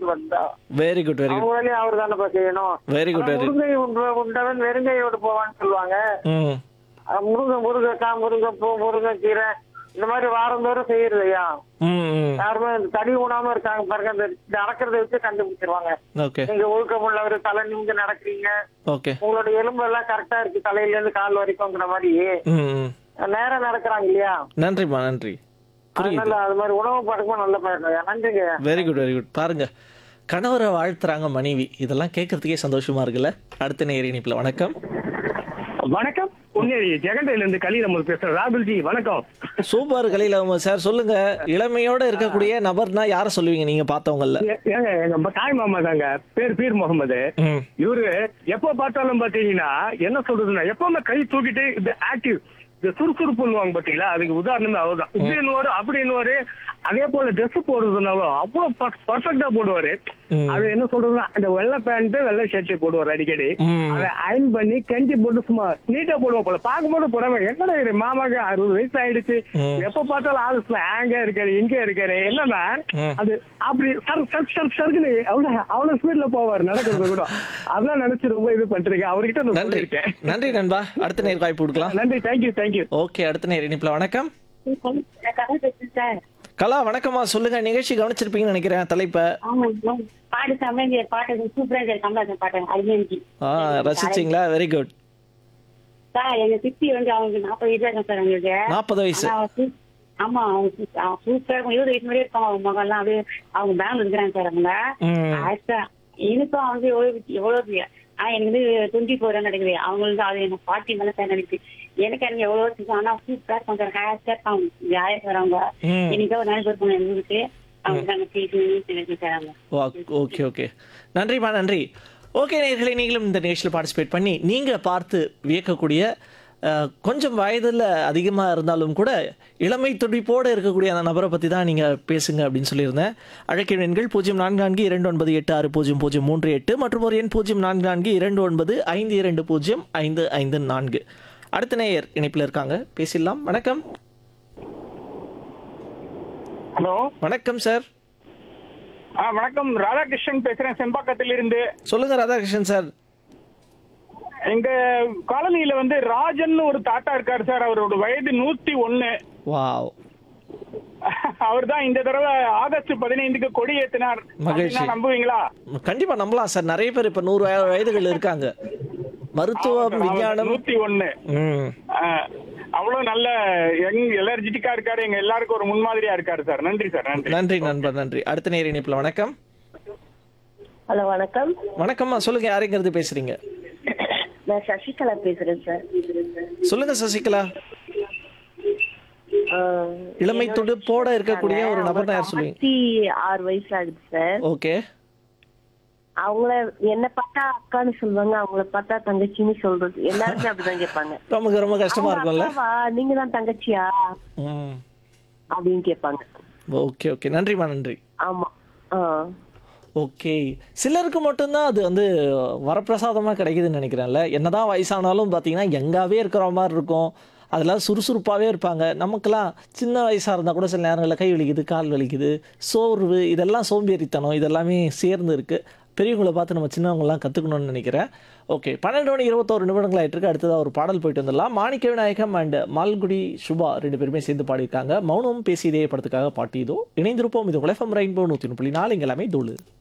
வந்தா very good very அவங்க good வேலையை அவர் தானே செய்யணும் வெரி குட் வெரி முருங்கை உண்ட உண்டவன் வெறுங்கையோடு போவான்னு சொல்லுவாங்க ம் அஹ் முருங்கை முருங்கைக்காய் முருங்கைப்பூ முருங்கைக்கீரை இந்த மாதிரி வாரந்தோறும் செய்யறது ஐயா ம் ம் யாருமே இந்த தடி ஊனாம இருக்காங்க பாருங்க அந்த நடக்கிறத வச்சு கண்டுபிடிச்சிருவாங்க ஓகே நீங்க ஒழுக்கம் உள்ளவர் தலை நிமிந்து நடக்கிறீங்க ஓகே உங்களோட எலும்பு எல்லாம் கரெக்டா இருக்கு தலையில இருந்து கால் வரைக்கும்ங்கிற மாதிரி ம் ம் நேரம் நடக்கிறாங்க இல்லையா நன்றிம்மா நன்றி புரியுது அதனால அது மாதிரி உணவு பழக்கமும் நல்ல பழக்கம் ஐயா. நன்றிங்க ஐயா. வெரி குட் வெரி குட் பாருங்க கணவரை வாழ்த்துறாங்க மனைவி இதெல்லாம் கேட்கறதுக்கே சந்தோஷமா இருக்குல்ல அடுத்த நேர் இணைப்புல வணக்கம் வணக்கம் பொன்னேரி ஜெகண்டையில இருந்து கலிரமல் பேசுறேன் ராகுல்ஜி வணக்கம் சூப்பர் கலையில சார் சொல்லுங்க இளமையோட இருக்கக்கூடிய நபர்னா யாரை சொல்லுவீங்க நீங்க பார்த்தவங்கல்ல ஏ- ஏங்க எங்க தாய் மாமா தாங்க பேர் பீர் முகமது ம் இவரு எப்ப பார்த்தாலும் பாத்தீங்கன்னா என்ன சொல்றதுன்னா எப்பவுமே கை தூக்கிட்டு இந்த ஆக்டிவ் இந்த சுறுசுறுப்புன்னுவாங்க பாத்தீங்களா அதுக்கு உதாரணமே அவர்தான் இப்படின்னு அப்படின்னு அதே போல ட்ரெஸ் போடுறதுனாலும் அவ்வளவு பர்ஃபெக்டா போடுவாரு ம். அது என்ன சொல்றதுன்னா அந்த வெள்ளை பேண்ட் வெள்ளை ஷர்ட் போடுவாரு அடிக்கடி ம். அதை அயன் பண்ணி கஞ்சி போட்டு சும்மா நீட்டா போடுவோம் போல பார்க்கும்போது போடாம என்னடா இது மாமாக்கு அறுபது வயசு ஆயிடுச்சு ம். எப்ப பார்த்தாலும் ஆளு அங்க இருக்காரு இங்க இருக்காரு என்னன்னா ம். அது அப்படி சர் சர் சர் சர்க்குன்னு அவ்வளவு அவ்வளவு ஸ்பீட்ல போவார் நடக்கிறது கூட அதெல்லாம் நினைச்சு ரொம்ப இது பண்றீங்க அவர்கிட்ட நான் நன்றி சொல்லியிருக்கேன் நன்றி நண்பா அடுத்த நேர் வாய்ப்பு கொடுக்கலாம் நன்றி தேங்க்யூ தேங்க்யூ ஓகே அடுத்த நேர் இணைப்புல வணக்கம் கதை பேசுறேன் சார் கலா வணக்கம்மா சொல்லுங்க நிகழ்ச்சி கவனிச்சிருப்பீங்கன்னு நினைக்கிறேன் தலைப்பை ஆமா ஆமா. பாட்டு தமிழ் பாட்டு சூப்பரா இருக்கு கமலாசன் பாட்டு அருமையாச்சு ஆ ரசிச்சிங்களா வெரி குட் சார் எங்க சித்தி வந்து அவங்க நாற்பது வயசா இருக்கும் சார் அவங்களுக்கு நாற்பது வயசு ஆனா அவங்க சூ- ஆமா அவங்க சூ- அவங்க சூப்பரா இருக்கும் இருபது வயசு மாதிரியே இருப்பாங்க அவங்க மகன் எல்லாம் அப்படியே அவங்க பேங்க் இருக்கிறாங்க சார் அவங்க ம். ஆச்சா எனக்கும் வந்து எவ்வளவு எவ்வளவு ஆனா எனக்கு வந்து டுவெண்ட்டி ஃபோர் நடக்குது அவங்களுக்கு அது எனக்கு ஃபார்ட்டி மேல சார் நினைச்சு எனக்கு எனக்கு எவ்வளவு இருக்கு ஆனா சூப்பரா இருக்கும் சார் ஹேர் இருப்பாங்க ஜாலியா சார் அவங்க ம். எனக்கு ஒரு நாள் இருப்பாங்க எங்க ஊருக்கு அவங்க நாங்க பேசி சார் அவங்க ஓகே ஓகே நன்றிம்மா நன்றி ஓகே நேர்களை நீங்களும் இந்த நிகழ்ச்சியில் பார்ட்டிசிபேட் பண்ணி நீங்கள் பார்த்து வியக்கக்கூடிய அஹ், கொஞ்சம் வயதில் அதிகமாக இருந்தாலும் கூட இளமை துடிப்போடு இருக்கக்கூடிய அந்த நபரை பற்றி தான் நீங்கள் பேசுங்க அப்படின்னு சொல்லியிருந்தேன் அழைக்கும் எண்கள் பூஜ்ஜியம் நான்கு நான்கு இரண்டு ஒன்பது எட்டு ஆறு பூஜ்ஜியம் பூஜ்ஜியம் மூன்று எட்டு மற்றும் ஒரு எண் பூஜ்ஜியம் நான்கு நான்கு இரண்டு ஒன்பது ஐந்து இரண்டு பூஜ்ஜியம் ஐந்து ஐந்து நான்கு அடுத்த நேயர் இணைப்பில் இருக்காங்க பேசிடலாம் வணக்கம் ஹலோ வணக்கம் சார் ஆ வணக்கம் ராதாகிருஷ்ணன் பேசுறேன் செம்பாக்கத்தில் இருந்து சொல்லுங்கள் ராதாகிருஷ்ணன் சார் எங்க காலனியில வந்து ராஜன் ஒரு தாத்தா இருக்காரு சார் அவரோட வயது நூத்தி ஒண்ணு வாவ் அவர் தான் இந்த தடவை ஆகஸ்ட் பதினைந்துக்கு கொடி ஏத்தினார் மகிழ்ச்சி. அப்படின்னா நம்புவீங்களா கண்டிப்பா நம்பலாம் சார் நிறைய பேர் இப்ப நூறு வய- வயதுகள் இருக்காங்க மருத்துவம் விஞ்ஞானம் நூத்தி ஒண்ணு ம் அவ்வளவு நல்ல யங் எனர்ஜெட்டிக்கா இருக்காரு எங்க எல்லாருக்கும் ஒரு முன்மாதிரியா இருக்காரு சார் நன்றி சார் நன்றி நன்றி நண்பர் நன்றி அடுத்த நேர இணைப்புல வணக்கம் ஹலோ வணக்கம் வணக்கம்மா சொல்லுங்க யாருங்கிறது பேசுறீங்க நான் சசிகலா பேசுறேன் சார் சொல்லுங்க சசிகலா ஆஹ், இளமை என்னோட துடுப்போட இருக்கக்கூடிய ஒரு நபர் யார் அவங்களுக்கு சொல்லுவீங்க ஐம்பத்தி ஆறு வயசு ஆகுது சார் ஓகே அவங்கள என்ன பார்த்தா அக்கான்னு சொல்லுவாங்க அவங்கள பார்த்தா தங்கச்சின்னு சொல்றது எல்லாருமே அப்படிதான் கேட்பாங்க நமக்கு ரொம்ப கஷ்டமா அவங்க இருக்கும்ல அக்காவா நீங்க தான் தங்கச்சியா ம் அப்படின்னு கேட்பாங்க ஓகே ஓகே நன்றிம்மா நன்றி ஆமா ஆஹ் ஓகே சிலருக்கு மட்டும்தான் அது வந்து வரப்பிரசாதமாக கிடைக்குதுன்னு நினைக்கிறேன்ல என்னதான் வயசானாலும் பார்த்தீங்கன்னா எங்காவே இருக்கிற மாதிரி இருக்கும் அதெல்லாம் சுறுசுறுப்பாகவே இருப்பாங்க நமக்கெல்லாம் சின்ன வயசாக இருந்தால் கூட சில நேரங்களில் கை வலிக்குது கால் வலிக்குது சோர்வு இதெல்லாம் சோம்பேறித்தனம் இதெல்லாமே சேர்ந்து இருக்குது பெரியவங்களை பார்த்து நம்ம சின்னவங்களாம் கற்றுக்கணும்னு நினைக்கிறேன் ஓகே பன்னெண்டு மணி இருபத்தோரு நிமிடங்கள் ஆயிட்டு இருக்கு அடுத்ததாக ஒரு பாடல் போயிட்டு வந்துடலாம் மாணிக்க விநாயகம் அண்ட் மால்குடி சுபா ரெண்டு பேருமே சேர்ந்து பாடியிருக்காங்க மௌனம் பேசியதே படத்துக்காக பாட்டியதோ இணைந்திருப்போம் இது உலகம் ரெயின்போ நூற்றி புள்ளி நாலு இங்கே எல்லாமே தூளு